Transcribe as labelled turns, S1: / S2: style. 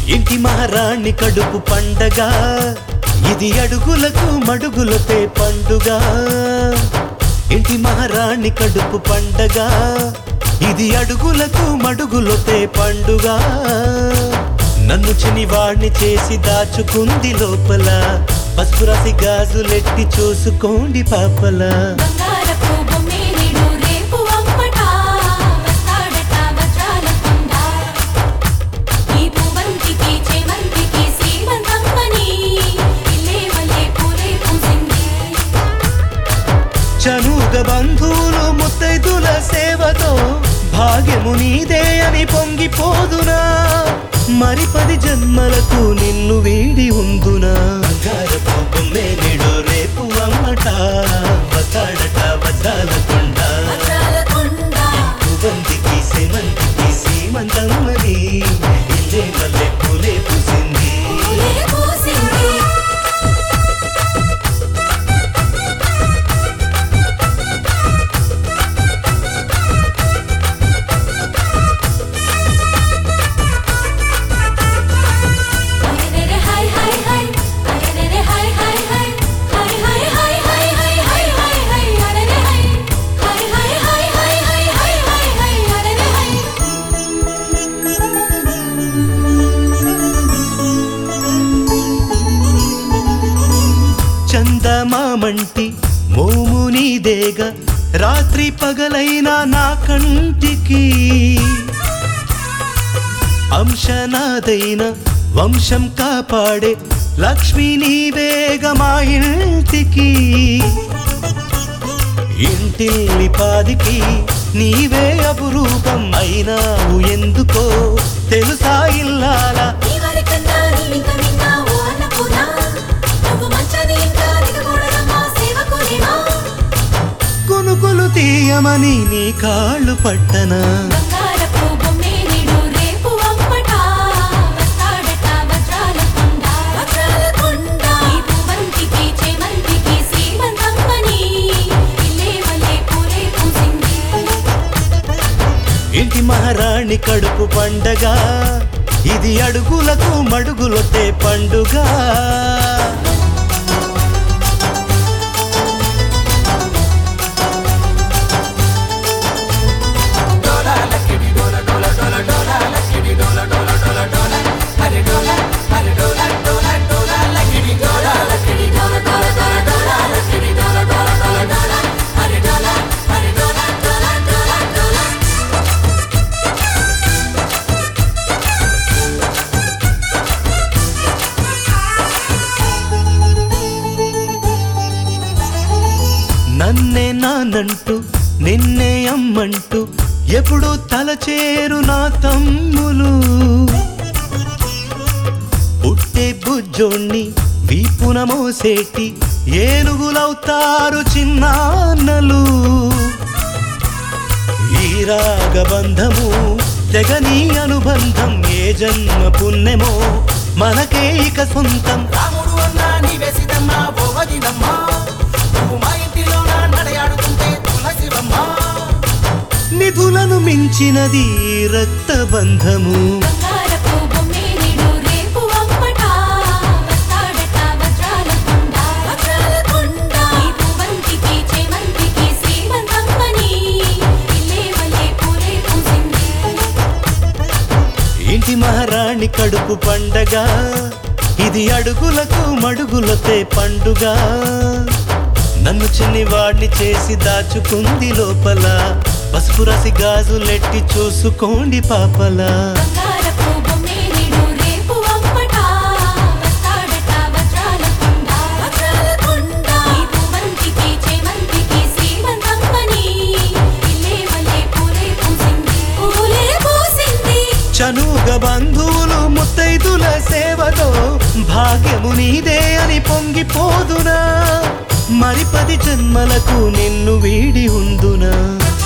S1: ఇంటి మహారాణి కడుపు పండగ ఇది అడుగులకు మడుగులపే పండుగ ఇంటి మహారాణి కడుపు పండగ ఇది అడుగులకు మడుగులపే పండుగ నన్ను చినివాణ్ణి చేసి దాచుకుంది లోపల పసుపు రాసి గాజులెట్టి చూసుకోండి పాపలా
S2: బంగారపు బొమ్మేలిడు రేపు అమ్మట వస్తాడట వజ్రాల కొండ ఈ పువ్వంతికి చేమంతికి శ్రీమంతమ్మని ఇల్లే వల్లే పూలే పూసింది
S1: చనుగ బంధువులు ముత్తైదుల సేవతో భాగ్యము నీదే అని పొంగిపోదునా మరి పది జన్మలకు నిన్ను వీడి ఉందునా బంగారపు బొమ్మేలిడు రేపు అమ్మట వస్తాడట వజ్రాల కొండ
S2: వజ్రాల కొండ
S1: పువ్వంతికి సేమంతికి సీమంతమ్మని ఇల్లే మల్లె పూలే పూసింది
S2: పూలే పూసింది అరెరెరె హై హై హై అరెరెరె హై హై హై హై హై హై హై హై హై హై హై అరెరె హై హై హై హై హై హై హై హై హై అరెరె హై
S1: చందమామంటి మోము నీదేగ రాత్రి పగలైనా నా కంటికి అంశనాదైన వంశం కాపాడే లక్ష్మి నీవేగ మా ఇంటికి ఇంటిల్లి పాదికి నీవే అపురూపం అయినావు ఎందుకో తెలుసా ఇల్లాలా
S2: నీవరికన్నా నీవింక విన్నావు అన్నపూర్ణ నువ్వు మంచని ఇంకా దిగకూడదమ్మా సేవకునివా
S1: కొనుకొలు తీయమని నీ కాళ్ళు పట్టనా
S2: బంగారపు బొమ్మేలిడు రేపు అమ్మట వస్తాడట వజ్రాల కొండ వజ్రాల కొండ ఈ పువ్వంతికి చేమంతికి శ్రీమంతమ్మని ఇల్లే వల్లే పూలే పూసింది
S1: ఇంటి మహారాణి కడుపు పండగ ఇది అడుగులకు మడుగులొట్టే పండుగ నన్నే నానంటూ నిన్నే అమ్మంటూ ఎప్పుడు తలచేరు నా తమ్ములు పుట్టే బుజ్జోణ్ణి వీపున మోసేటి ఏనుగులవుతారు చిన్నాన్నలు ఈ రాగబంధము తెగని అనుబంధం ఏ జన్మ పుణ్యమో మనకే ఇక సొంతం
S3: రాముడు అన్నా నీవే సీతమ్మ ఓ వదినమ్మ నువ్వు మా ఇంటిలో నా నడయాడుతుంటే తులసివమ్మ
S1: నిధులను మించినది ఈ రక్తబంధము
S2: బంగారపు బొమ్మేలిడు రేపు అమ్మట వస్తాడట వజ్రాల కొండ వజ్రాల కొండ ఈ పువ్వంతికి చేమంతికి శ్రీమంతమ్మని ఇల్లే వల్లే పూలే పూసింది
S1: ఇంటి మహారాణి కడుపు పండగ ఇది అడుగులకు మడుగులతే పండుగ నన్ను చిన్నివాడిని చేసి దాచుకుంది లోపల పసుపు రసి గాజులెట్టి చూసుకోండి పాపలా
S2: బంగారపు బొమ్మేలిడు రేపు అమ్మట వస్తాడట వజ్రాల కొండ వజ్రాల కొండ ఈ పువ్వంతికి చేమంతికి శ్రీమంతమ్మని ఇల్లే వల్లే పూలే పూసింది పూలే పూసింది
S1: చనుగ బంధువులు ముత్తైదుల సేవతో భాగ్యము నీదే అని పొంగిపోదునా మరి పది జన్మలకు నిన్ను వీడి ఉందునా